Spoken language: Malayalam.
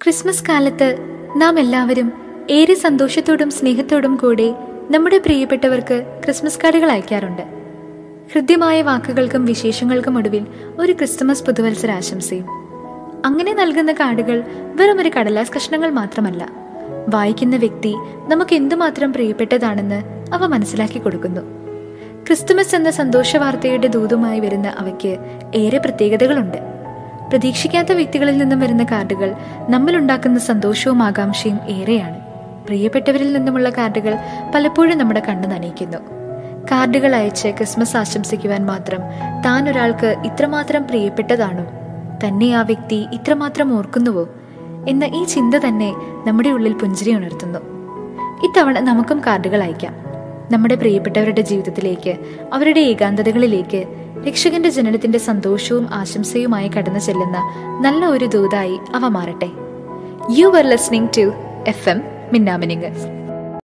ക്രിസ്മസ് കാലത്ത് നാം എല്ലാവരും ഏറെ സന്തോഷത്തോടും സ്നേഹത്തോടും കൂടെ നമ്മുടെ പ്രിയപ്പെട്ടവർക്ക് ക്രിസ്മസ് കാർഡുകൾ അയക്കാറുണ്ട് ഹൃദ്യമായ വാക്കുകൾക്കും വിശേഷങ്ങൾക്കും ഒടുവിൽ ഒരു ക്രിസ്തുമസ് പുതുവത്സര ആശംസയും അങ്ങനെ നൽകുന്ന കാർഡുകൾ വെറും ഒരു കടലാസ് കഷ്ണങ്ങൾ മാത്രമല്ല വായിക്കുന്ന വ്യക്തി നമുക്ക് എന്തുമാത്രം പ്രിയപ്പെട്ടതാണെന്ന് അവ മനസ്സിലാക്കി കൊടുക്കുന്നു ക്രിസ്തുമസ് എന്ന സന്തോഷ വാർത്തയുടെ ദൂതുമായി വരുന്ന അവയ്ക്ക് ഏറെ പ്രത്യേകതകളുണ്ട് പ്രതീക്ഷിക്കാത്ത വ്യക്തികളിൽ നിന്നും വരുന്ന കാർഡുകൾ നമ്മളുണ്ടാക്കുന്ന സന്തോഷവും ആകാംക്ഷയും ഏറെയാണ് പ്രിയപ്പെട്ടവരിൽ നിന്നുമുള്ള കാർഡുകൾ പലപ്പോഴും നമ്മുടെ കണ്ണു നനയിക്കുന്നു കാർഡുകൾ അയച്ച് ക്രിസ്മസ് ആശംസിക്കുവാൻ മാത്രം താൻ ഒരാൾക്ക് ഇത്രമാത്രം പ്രിയപ്പെട്ടതാണോ തന്നെ ആ വ്യക്തി ഇത്രമാത്രം ഓർക്കുന്നുവോ എന്ന ഈ ചിന്ത തന്നെ നമ്മുടെ ഉള്ളിൽ പുഞ്ചിരി ഉണർത്തുന്നു ഇത്തവണ നമുക്കും കാർഡുകൾ അയക്കാം നമ്മുടെ പ്രിയപ്പെട്ടവരുടെ ജീവിതത്തിലേക്ക് അവരുടെ ഏകാന്തതകളിലേക്ക് രക്ഷകന്റെ ജനനത്തിന്റെ സന്തോഷവും ആശംസയുമായി കടന്നു ചെല്ലുന്ന നല്ല ഒരു ദൂതായി അവ മാറട്ടെ you are listening to FM എം മിന്നാമിനിങ്ങ്